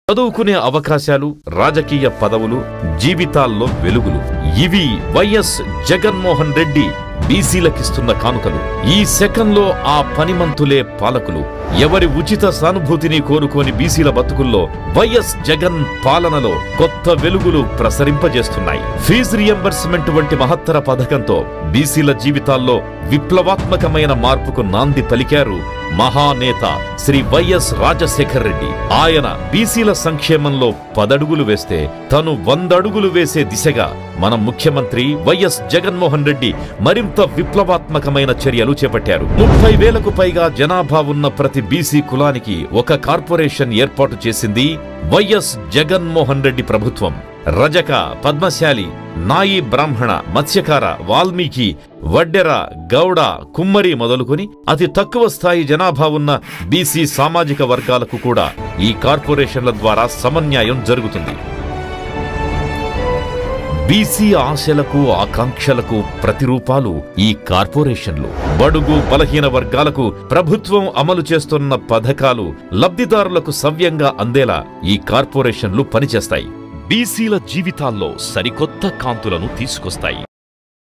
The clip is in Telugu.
చదువుకునే అవకాశాలు రాజకీయ పదవులు జీవితాల్లో వెలుగులు ఇవి వైఎస్ జగన్మోహన్ రెడ్డి బీసీలకిస్తున్న కానుకలు ఈ శకంలో ఆ పనిమంతులే పాలకులు ఎవరి ఉచిత సానుభూతిని కోరుకోని బీసీల బతుకుల్లో వైఎస్ జగన్ పాలనలో కొత్త వెలుగులు ప్రసరింపజేస్తున్నాయి ఫీజు రియంబర్స్మెంట్ వంటి మహత్తర పథకంతో బీసీల జీవితాల్లో విప్లవాత్మకమైన మార్పుకు నాంది పలికారు మహానేత శ్రీ వైఎస్ రాజశేఖర్ రెడ్డి ఆయన బీసీల సంక్షేమంలో పదడుగులు వేస్తే తను వందడుగులు వేసే దిశగా మన ముఖ్యమంత్రి వైఎస్ జగన్మోహన్ రెడ్డి మరింత విప్లవాత్మకమైన చర్యలు చేపట్టారు ముప్పై వేలకు పైగా జనాభా ఉన్న ప్రతి బీసీ కులానికి ఒక కార్పొరేషన్ ఏర్పాటు చేసింది వైఎస్ జగన్మోహన్ రెడ్డి ప్రభుత్వం రజక పద్మశాలి నాయి బ్రాహ్మణ మత్స్యకార వాల్మీకి వడ్డెర గౌడ కుమ్మరి మొదలుకొని అతి తక్కువ స్థాయి జనాభా ఉన్న బీసీ సామాజిక వర్గాలకు కూడా ఈ కార్పొరేషన్ల ద్వారా సమన్యాయం జరుగుతుంది బీసీ ఆశలకు ఆకాంక్షలకు ప్రతిరూపాలు ఈ కార్పొరేషన్లు బడుగు బలహీన వర్గాలకు ప్రభుత్వం అమలు చేస్తున్న పథకాలు లబ్ధిదారులకు సవ్యంగా అందేలా ఈ కార్పొరేషన్లు పనిచేస్తాయి బీసీల జీవితాల్లో సరికొత్త కాంతులను తీసుకొస్తాయి